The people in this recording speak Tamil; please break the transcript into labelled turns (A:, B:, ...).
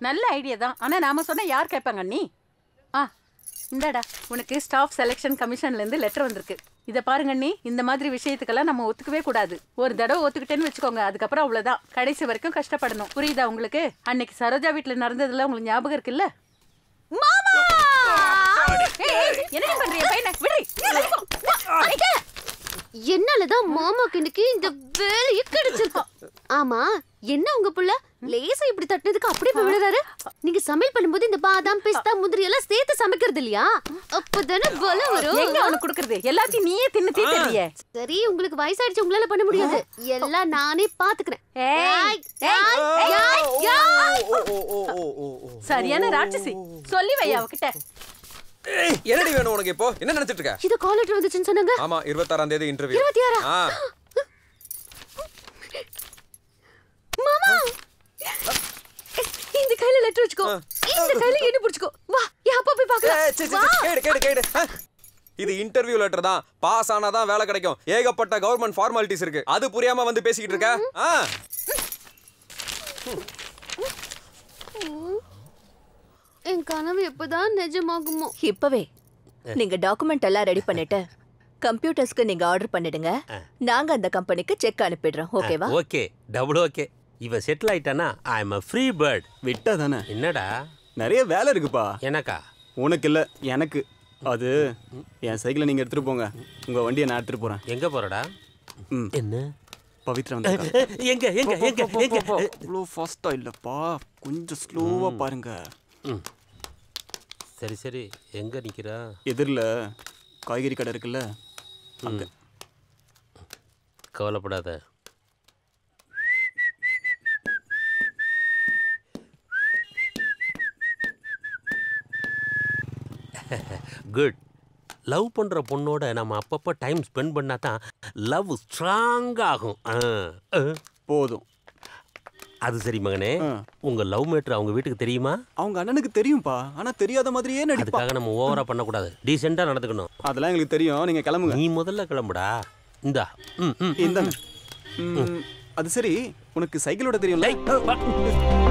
A: நல்ல ஐடியா தான் ஆனா நாம சொன்னா யார் கேட்பாங்க நீ ஆ இந்தாடா உனக்கு ஸ்டாஃப் செலெக்ஷன் கமிஷன்ல இருந்து லெட்டர் வந்திருக்கு இத பாருங்க நீ இந்த மாதிரி விஷயத்துக்கெல்லாம் நம்ம ஒத்துக்கவே கூடாது ஒரு தடவை ஒத்துக்கிட்டேன்னு வச்சுக்கோங்க அதுக்கப்புறம் அவ்வளவுதான் கடைசி வரைக்கும் கஷ்டப்படணும் புரியுதா உங்களுக்கு அன்னைக்கு சரோஜா வீட்ல நடந்ததுல உங்களுக்கு ஞாபகம் இருக்குல்ல
B: மாமா
A: என்ன பண்றீங்க பையனை விடு
B: என்னாலதான் மாமாக்கு இன்னைக்கு இந்த வேலையே கிடைச்சிருக்கும் ஆமா என்ன உங்க புள்ள லேசா இப்படி தட்டினதுக்கு அப்படியே போய் விழுறாரு நீங்க சமையல் பண்ணும்போது இந்த பாதாம் பிஸ்தா முந்திரி எல்லாம் சேர்த்து சமைக்கிறது இல்லையா அப்பதானே பலம் வரும்
A: எங்க அவனுக்கு கொடுக்கறது எல்லாத்தையும் நீயே தின்னு தீர்த்தறியே
B: சரி உங்களுக்கு வயசாயிடுச்சு உங்களால பண்ண முடியாது எல்லாம் நானே பாத்துக்கிறேன்
A: ஏய்,
B: ஏய், ஏய், ஏய், ஏய்.
A: சரியான ராட்சசி சொல்லி வை அவகிட்ட
C: ஏய், என்னடி வேணும் உனக்கு இப்போ என்ன நினைச்சிட்டு இருக்க
B: இது கால் லெட்டர் வந்துச்சுன்னு சொன்னாங்க
C: ஆமா இருபத்தாறாம் தேதி இன்டர்வியூ
B: இருபத்தி ஆறா?
C: ஆ
B: மாமா இந்த கையில லெட்டர் வச்சுக்கோ இந்த கையில என்ன புடிச்சுக்கோ வா என் அப்பா போய்
C: ஏய், சீ, சீ,
B: பார்க்கலாம்
C: சீ, கேடு கேடு கேடு ஆ. இது இன்டர்வியூ லெட்டர் தான் பாஸ் ஆனாதான் வேலை கிடைக்கும் ஏகப்பட்ட கவர்மெண்ட் ஃபார்மாலிட்டிஸ் இருக்கு அது புரியாம வந்து பேசிக்கிட்டு இருக்க ஆ
B: என் கனவு எப்பதான் நிஜமாகுமோ
D: இப்பவே நீங்க டாக்குமெண்ட் எல்லாம் ரெடி பண்ணிட்டு கம்ப்யூட்டர்ஸ்க்கு நீங்க ஆர்டர் பண்ணிடுங்க நாங்க அந்த கம்பெனிக்கு செக் அனுப்பிடுறோம் ஓகேவா
E: ஓகே டபுள் ஓகே இவ செட்டில் ஆயிட்டானா I am a free bird
F: விட்டா தானே
E: என்னடா
F: நிறைய வேலை இருக்குப்பா
E: எனக்கா
F: உனக்கு இல்ல எனக்கு அது என் சைக்கிளை நீங்க எடுத்துட்டு போங்க உங்க வண்டியை நான் எடுத்துட்டு போறேன்
E: எங்க போறடா
F: ம்
E: என்ன
F: பவித்ரா வந்து
E: எங்க எங்க எங்க எங்க
F: இவ்வளோ ஃபாஸ்டா இல்லப்பா கொஞ்சம் ஸ்லோவா பாருங்க
E: ம். சரி சரி எங்க நிக்கிறா
F: எதிரில் காய்கறி கடை இருக்குல்ல அங்க
E: கவலைப்படாத குட் லவ் பண்ற பொண்ணோட நம்ம அப்பப்போ டைம் ஸ்பெண்ட் பண்ணா தான் லவ் ஸ்ட்ராங் ஆகும் ஆ, ஆ.
F: போதும்
E: அது சரி மகனே
F: ஆ.
E: உங்க லவ் மேட்ரு அவங்க வீட்டுக்கு தெரியுமா
F: அவங்க அண்ணனுக்கு தெரியும்பா ஆனா தெரியாத மாதிரியே நடிப்பா
E: அதுக்காக நம்ம ஓவரா பண்ணக்கூடாது டீசெண்டா நடந்துக்கணும்
F: அதெல்லாம் எங்களுக்கு தெரியும் நீங்க கிளம்புங்க
E: நீ முதல்ல கிளம்புடா இந்தா ம் ம்
F: இந்தாங்க ம், அது சரி உனக்கு சைக்கிளோட தெரியும்ல
E: டேய், வா.